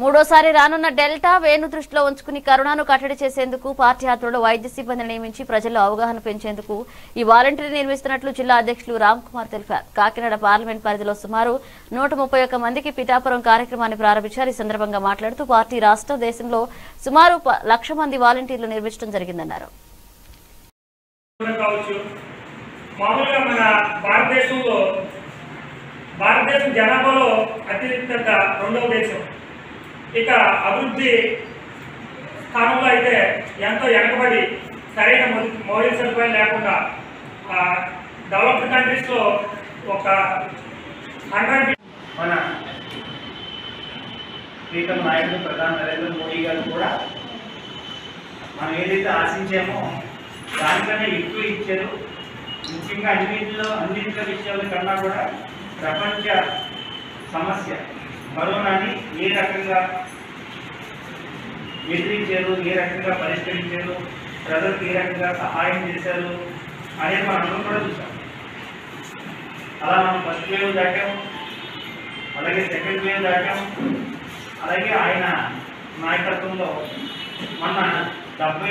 మూడోసారి రానున్న డెల్టా వేణు దృష్టిలో ఉంచుకుని కరోనాను కట్టడి చేసేందుకు పార్టీ ఆధ్వర్యంలో వైద్య సిబ్బందిని నియమించి ప్రజల్లో అవగాహన పెంచేందుకు ఈ వాలంటీర్ నిర్మిస్తున్నట్లు జిల్లా అధ్యక్షులు రామ్ కుమార్ తెలిపారు కాకినాడ పార్లమెంట్ పరిధిలో సుమారు నూట ముప్పై ఒక్క మందికి పిఠాపురం కార్యక్రమాన్ని ప్రారంభించారు ఈ సందర్భంగా మాట్లాడుతూ పార్టీ రాష్ట్ర దేశంలో సుమారు ప- లక్ష మంది వాలంటీర్లు నిర్మించడం జరిగిందన్నారు కూడా కావచ్చు మామూలుగా మన భారతదేశంలో భారతదేశం జనాభాలో అత్యధిక రెండవ దేశం ఇక అభివృద్ధి స్థానంలో అయితే ఎంతో వెనకబడి సరైన మౌ- మౌలిక సదుపాయం లేకుండా డెవలప్డ్ కంట్రీస్లో ఒక హండ్రెడ్ మన ప్రీతం నాయకుడు ప్రధాని నరేంద్ర మోడీ గారు కూడా మనం ఏదైతే ఆశించామో దానికన్నా ఎక్కువ ఇచ్చారు ముఖ్యంగా అన్నింటిలో అన్నింటిలో విషయాల కన్నా కూడా ప్రపంచ సమస్య కరోనాని ఏ రకంగా ఎదిరించారు ఏ రకంగా పరిష్కరించారు ప్రజలకు ఏ రకంగా సహాయం చేశారు అనేది మనం అందరం కూడా చూసాం అలా మనం ఫస్ట్ వేవ్ దాటాం అలాగే సెకండ్ వేవ్ దాటాం అలాగే ఆయన నాయకత్వంలో మన డెబ్బై